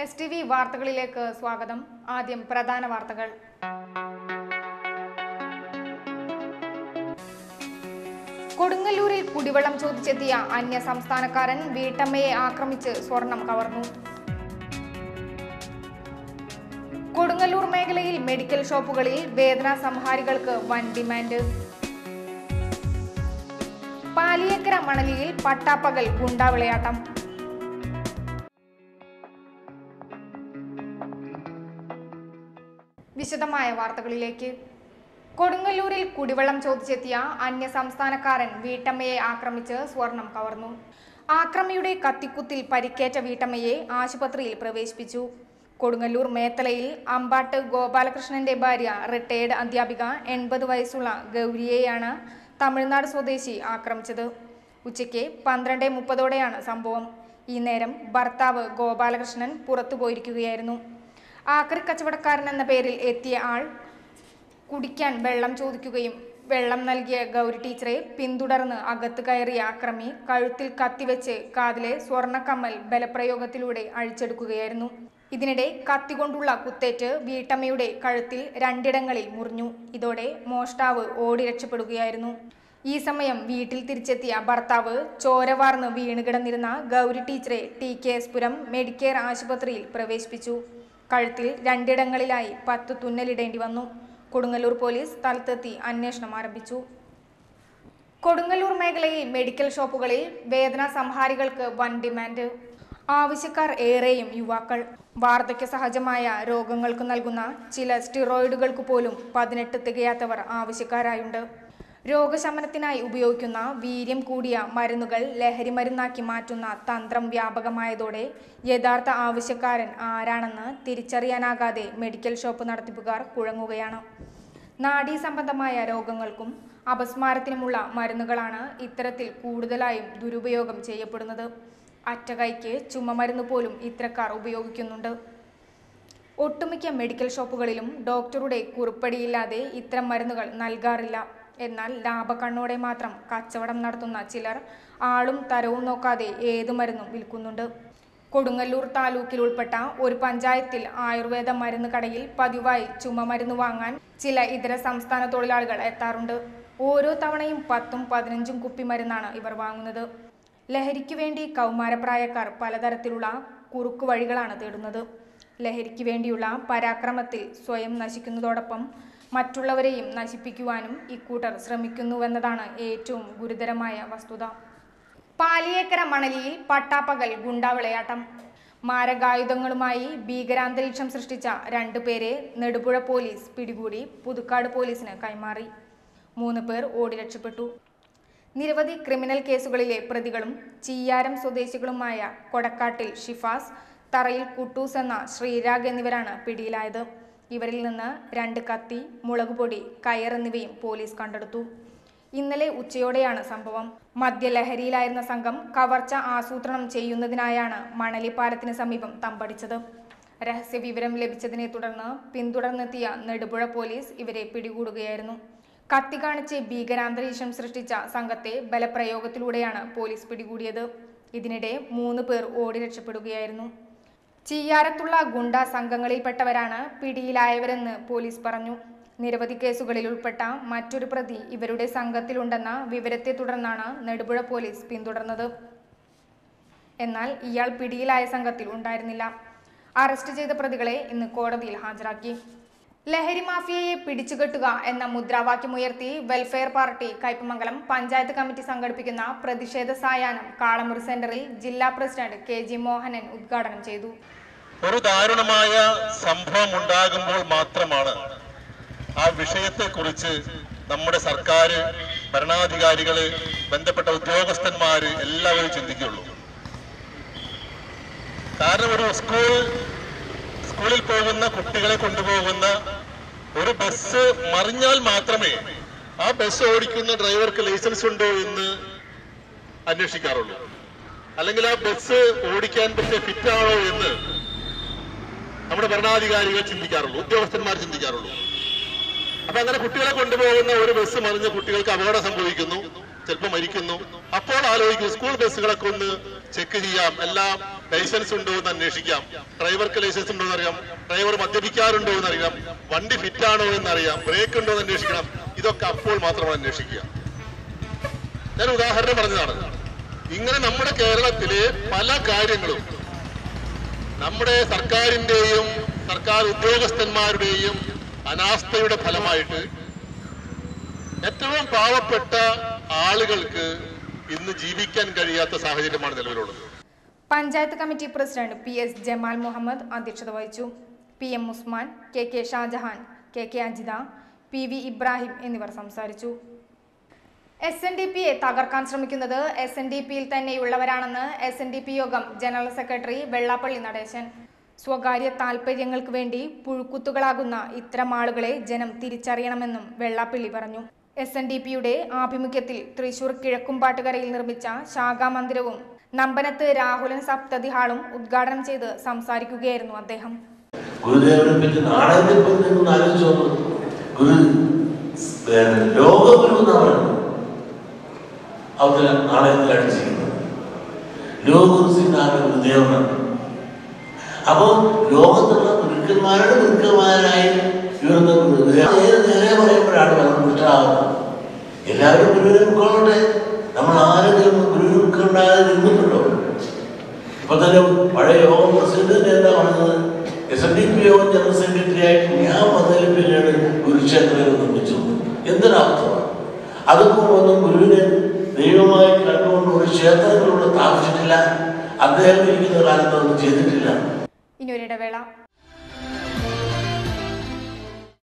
S T V വാർത്തകളിലേക്ക് സ്വാഗതം ആദ്യം പ്രധാന വാർത്തകൾ കൊടുങ്ങല്ലൂരിൽ കുടിവെള്ളം ചോദിച്ചെത്തിയ അന്യ സംസ്ഥാനക്കാരൻ വീട്ടമ്മയെ ആക്രമിച്ച് സ്വർണം കവർന്നു കൊടുങ്ങല്ലൂർ മേഖലയിൽ മെഡിക്കൽ ഷോപ്പുകളിൽ വേദന സംഹാരികൾക്ക് വൻ ഡിമാൻഡ് പാലിയേക്കര മണലിയിൽ പട്ടാപ്പകൽ ഗുണ്ടാവിളയാട്ടം വിശദമായ വാർത്തകളിലേക്ക് കൊടുങ്ങല്ലൂരിൽ കുടിവെള്ളം ചോദിച്ചെത്തിയ അന്യ സംസ്ഥാനക്കാരൻ വീട്ടമ്മയെ ആക്രമിച്ച് സ്വർണം കവർന്നു ആക്രമിയുടെ കത്തിക്കുത്തിൽ പരിക്കേറ്റ വീട്ടമ്മയെ ആശുപത്രിയിൽ പ്രവേശിപ്പിച്ചു കൊടുങ്ങല്ലൂർ മേത്തലയിൽ അമ്പാട്ട് ഗോപാലകൃഷ്ണന്റെ ഭാര്യ റിട്ടയേർഡ് അധ്യാപിക എൺപത് വയസ്സുള്ള ഗൗരിയെയാണ് തമിഴ്നാട് സ്വദേശി ആക്രമിച്ചത് ഉച്ചയ്ക്ക് പന്ത്രണ്ട് മുപ്പതോടെയാണ് സംഭവം ഈ നേരം ഭർത്താവ് ഗോപാലകൃഷ്ണൻ പുറത്തു പോയിരിക്കുകയായിരുന്നു ആക്രി കച്ചവടക്കാരൻ എന്ന പേരിൽ എത്തിയ ആൾ കുടിക്കാൻ വെള്ളം ചോദിക്കുകയും വെള്ളം നൽകിയ ഗൗരി ടീച്ചറെ പിന്തുടർന്ന് അകത്ത് കയറിയ ആക്രമി കഴുത്തിൽ കത്തിവെച്ച് കാതിലെ സ്വർണ്ണക്കമ്മൽ ബലപ്രയോഗത്തിലൂടെ അഴിച്ചെടുക്കുകയായിരുന്നു ഇതിനിടെ കത്തികൊണ്ടുള്ള കുത്തേറ്റ് വീട്ടമ്മയുടെ കഴുത്തിൽ രണ്ടിടങ്ങളിൽ മുറിഞ്ഞു ഇതോടെ മോഷ്ടാവ് ഓടി രക്ഷപ്പെടുകയായിരുന്നു ഈ സമയം വീട്ടിൽ തിരിച്ചെത്തിയ ഭർത്താവ് ചോരവാർന്ന് വീണ് കിടന്നിരുന്ന ഗൗരി ടീച്ചറെ T K S Puram Medicare ആശുപത്രിയിൽ പ്രവേശിപ്പിച്ചു കഴുത്തിൽ രണ്ടിടങ്ങളിലായി പത്ത് തുന്നലിടേണ്ടി വന്നു കൊടുങ്ങല്ലൂർ പോലീസ് സ്ഥലത്തെത്തി അന്വേഷണം ആരംഭിച്ചു കൊടുങ്ങല്ലൂർ മേഖലയിൽ മെഡിക്കൽ ഷോപ്പുകളിൽ വേദന സംഹാരികൾക്ക് വൻ ഡിമാൻഡ് ആവശ്യക്കാർ ഏറെയും യുവാക്കൾ വാർദ്ധക്യ സഹജമായ രോഗങ്ങൾക്ക് നൽകുന്ന ചില സ്റ്റിറോയിഡുകൾക്ക് പോലും പതിനെട്ട് തികയാത്തവർ ആവശ്യക്കാരായുണ്ട് രോഗശമനത്തിനായി ഉപയോഗിക്കുന്ന വീര്യം കൂടിയ മരുന്നുകൾ ലഹരി മരുന്നാക്കി മാറ്റുന്ന തന്ത്രം വ്യാപകമായതോടെ യഥാർത്ഥ ആവശ്യക്കാരൻ ആരാണെന്ന് തിരിച്ചറിയാനാകാതെ മെഡിക്കൽ ഷോപ്പ് നടത്തിപ്പുകാർ കുഴങ്ങുകയാണ് നാഡീ സംബന്ധമായ രോഗങ്ങൾക്കും അപസ്മാരത്തിനുമുള്ള മരുന്നുകളാണ് ഇത്തരത്തിൽ കൂടുതലായും ദുരുപയോഗം ചെയ്യപ്പെടുന്നത് അറ്റകൈക്ക് ചുമമരുന്ന് പോലും ഇത്തരക്കാർ ഉപയോഗിക്കുന്നുണ്ട് ഒട്ടുമിക്ക മെഡിക്കൽ ഷോപ്പുകളിലും ഡോക്ടറുടെ കുറിപ്പടിയില്ലാതെ ഇത്തരം മരുന്നുകൾ നൽകാറില്ല എന്നാൽ ലാഭക്കണ്ണോടെ മാത്രം കച്ചവടം നടത്തുന്ന ചിലർ ആളും തരവും നോക്കാതെ ഏതു മരുന്നും വിൽക്കുന്നുണ്ട് കൊടുങ്ങല്ലൂർ താലൂക്കിൽ ഉൾപ്പെട്ട ഒരു പഞ്ചായത്തിൽ ആയുർവേദ മരുന്ന് കടയിൽ പതിവായി ചുമമരുന്ന് വാങ്ങാൻ ചില ഇതര സംസ്ഥാന തൊഴിലാളികൾ എത്താറുണ്ട് ഓരോ തവണയും പത്തും പതിനഞ്ചും കുപ്പി മരുന്നാണ് ഇവർ വാങ്ങുന്നത് ലഹരിക്ക് വേണ്ടി കൗമാരപ്രായക്കാർ പലതരത്തിലുള്ള കുറുക്കു വഴികളാണ് തേടുന്നത് ലഹരിക്ക് വേണ്ടിയുള്ള പരാക്രമത്തിൽ സ്വയം നശിക്കുന്നതോടൊപ്പം മറ്റുള്ളവരെയും നശിപ്പിക്കുവാനും ഇക്കൂട്ടർ ശ്രമിക്കുന്നുവെന്നതാണ് ഏറ്റവും ഗുരുതരമായ വസ്തുത പാലിയേക്കര മണലിയിൽ പട്ടാപ്പകൽ ഗുണ്ടാവിളയാട്ടം മാരകായുധങ്ങളുമായി ഭീകരാന്തരീക്ഷം സൃഷ്ടിച്ച രണ്ടുപേരെ നെടുപുഴ പോലീസ് പിടികൂടി പുതുക്കാട് പോലീസിന് കൈമാറി മൂന്ന് പേർ ഓടി രക്ഷപ്പെട്ടു നിരവധി ക്രിമിനൽ കേസുകളിലെ പ്രതികളും ചീയാരം സ്വദേശികളുമായ കൊടക്കാട്ടിൽ ഷിഫാസ് തറയിൽ കുട്ടൂസ് എന്ന ശ്രീരാഗ് എന്നിവരാണ് പിടിയിലായത് ഇവരിൽ നിന്ന് രണ്ട് കത്തി മുളകുപൊടി കയർ എന്നിവയും പോലീസ് കണ്ടെടുത്തു ഇന്നലെ ഉച്ചയോടെയാണ് സംഭവം മദ്യലഹരിയിലായിരുന്ന സംഘം കവർച്ച ആസൂത്രണം ചെയ്യുന്നതിനായാണ് മണലി പാലത്തിന് സമീപം തമ്പടിച്ചത് രഹസ്യ വിവരം ലഭിച്ചതിനെ തുടർന്ന് പിന്തുടർന്നെത്തിയ നെടുപുഴ പോലീസ് ഇവരെ പിടികൂടുകയായിരുന്നു കത്തി കാണിച്ച് ഭീകരാന്തരീക്ഷം സൃഷ്ടിച്ച സംഘത്തെ ബലപ്രയോഗത്തിലൂടെയാണ് പോലീസ് പിടികൂടിയത് ഇതിനിടെ മൂന്ന് പേർ ഓടി രക്ഷപ്പെടുകയായിരുന്നു ചീയാരത്തുള്ള ഗുണ്ട സംഘങ്ങളിൽപ്പെട്ടവരാണ് പിടിയിലായവരെന്ന് പോലീസ് പറഞ്ഞു നിരവധി കേസുകളിൽ ഉൾപ്പെട്ട മറ്റൊരു പ്രതി ഇവരുടെ സംഘത്തിലുണ്ടെന്ന വിവരത്തെ തുടർന്നാണ് നെടുപുഴ പോലീസ് പിന്തുടർന്നത് എന്നാൽ ഇയാൾ പിടിയിലായ സംഘത്തിൽ ഉണ്ടായിരുന്നില്ല അറസ്റ്റ് ചെയ്ത പ്രതികളെ ഇന്ന് കോടതിയിൽ ഹാജരാക്കി ലഹരി മാഫിയയെ പിടിച്ചുകെട്ടുക എന്ന മുദ്രാവാക്യമുയർത്തി welfare party Kaipamangalam panchayat committee സംഘടിപ്പിക്കുന്ന പ്രതിഷേധ സായാഹ്നം കാളമുറി സെന്ററിൽ ജില്ലാ പ്രസിഡന്റ് കെ ജി മോഹനൻ ഉദ്ഘാടനം ചെയ്തു ഒരു ദാരുണമായ സംഭവം ഉണ്ടാകുമ്പോൾ മാത്രമാണ് ആ വിഷയത്തെക്കുറിച്ച് നമ്മുടെ സർക്കാർ ഭരണാധികാരികള് ബന്ധപ്പെട്ട ഉദ്യോഗസ്ഥന്മാര് എല്ലാവരും ചിന്തിക്കുള്ളൂ കാരണം ഒരു സ്കൂൾ സ്കൂളിൽ പോകുന്ന കുട്ടികളെ കൊണ്ടുപോകുന്ന ഒരു ബസ് മറിഞ്ഞാൽ മാത്രമേ ആ ബസ് ഓടിക്കുന്ന ഡ്രൈവർക്ക് ലൈസൻസ് ഉണ്ടോ എന്ന് അന്വേഷിക്കാറുള്ളൂ അല്ലെങ്കിൽ ആ ബസ് ഓടിക്കാൻ പറ്റിയ ഫിറ്റ് ആണോ എന്ന് നമ്മുടെ ഭരണാധികാരികൾ ചിന്തിക്കാറുള്ളൂ ഉദ്യോഗസ്ഥന്മാർ ചിന്തിക്കാറുള്ളൂ അപ്പൊ അങ്ങനെ കുട്ടികളെ കൊണ്ടുപോകുന്ന ഒരു ബസ് മറിഞ്ഞ് കുട്ടികൾക്ക് അപകടം സംഭവിക്കുന്നു ചിലപ്പോൾ മരിക്കുന്നു അപ്പോൾ ആലോചിക്കും സ്കൂൾ ബസ്സുകളൊക്കെ ഒന്ന് ചെക്ക് ചെയ്യാം എല്ലാം ലൈസൻസ് ഉണ്ടോ എന്ന് അന്വേഷിക്കാം ഡ്രൈവർക്ക് ലൈസൻസ് ഉണ്ടോ എന്ന് അറിയാം ഡ്രൈവർ മദ്യപിക്കാറുണ്ടോ എന്ന് അറിയാം വണ്ടി ഫിറ്റ് ആണോ എന്ന് അറിയാം ബ്രേക്ക് ഉണ്ടോ എന്ന് അന്വേഷിക്കണം ഇതൊക്കെ അപ്പോൾ മാത്രമാണ് അന്വേഷിക്കുക ഞാൻ ഉദാഹരണം പറഞ്ഞതാണ് ഇങ്ങനെ നമ്മുടെ കേരളത്തിലെ പല കാര്യങ്ങളും നമ്മുടെ സർക്കാരിന്റെയും സർക്കാർ ഉദ്യോഗസ്ഥന്മാരുടെയും അനാസ്ഥയുടെ ഫലമായിട്ട് ഏറ്റവും പാവപ്പെട്ട ആളുകൾക്ക് ഇന്ന് ജീവിക്കാൻ കഴിയാത്ത സാഹചര്യമാണ് നിലവിലുള്ളത് panchayat committee president P S Jamal Muhammad അധ്യക്ഷത വഹിച്ചു P M Usman K K Shajahan K K Ajitha P V Ibrahim എന്നിവർ സംസാരിച്ചു എസ് എൻ ഡി പിയെ തകർക്കാൻ ശ്രമിക്കുന്നത് എസ് എൻ ഡി പിയിൽ തന്നെയുള്ളവരാണെന്ന് S N D P Yogam general secretary Vellappally Natesan സ്വകാര്യ താൽപര്യങ്ങൾക്ക് വേണ്ടി പുഴുക്കുത്തുകളാകുന്ന ഇത്തരം ആളുകളെ ജനം തിരിച്ചറിയണമെന്നും വെള്ളാപ്പള്ളി പറഞ്ഞു എസ് എൻ ഡി പിയുടെ ആഭിമുഖ്യത്തിൽ തൃശൂർ കിഴക്കുംപാട്ടുകരയിൽ നിർമ്മിച്ച ശാഖാമന്ദിരവും നമ്പനത്ത് രാഹുലൻ സപ്തതി ഹാളും ഉദ്ഘാടനം ചെയ്ത് സംസാരിക്കുകയായിരുന്നു അദ്ദേഹം ഗുരുദേവനെ പറ്റി നാടകത്തെ പറ്റി നിങ്ങൾ ആലോചിച്ച് നോക്കൂ ഗുരു പിന്നെ ലോകഗുരു എന്നാ പറയുന്നത് അവരുടെ നാടകത്തിൽ അടിച്ചിരിക്കുന്നത് ലോകഗുരു സിദ്ധാർത്ഥ ഗുരുദേവനാണ് അപ്പോൾ ലോകത്തുള്ള ഗുരുക്കന്മാരുടെ ഗുരുക്കന്മാരായി ഉയർന്ന ഗുരുദേവൻ ഏത് നേരെ പറയുമ്പോഴാണ് നമ്മൾ കുറ്റമാകുന്നത് എല്ലാവരും ഗുരുവിനെ ഉൾക്കൊള്ളട്ടെ നമ്മൾ ആരെങ്കിലും ഗുരുവിനെ ഉൾക്കൊണ്ടാതെ നിന്നിട്ടുണ്ടോ ഇപ്പൊ തന്നെ പഴയ യോഗം പ്രസിഡന്റ് എന്താ പറഞ്ഞത് S N D P Yogam general secretary ആയിട്ട് ഞാൻ വന്നതിൽ പിന്നീട് കുരുക്ഷേത്രങ്ങൾ നിർമ്മിച്ചു എന്തൊരർത്ഥമാണ് അതും ഒന്നും ഗുരുവിനെ ദൈവമായി കണ്ടുകൊണ്ട് ഒരു ക്ഷേത്രങ്ങളിലൂടെ താമസിച്ചിട്ടില്ല അദ്ദേഹം ഇരിക്കുന്ന കാലത്ത് ഒന്നും ചെയ്തിട്ടില്ല ഇനി ഒരിടവേള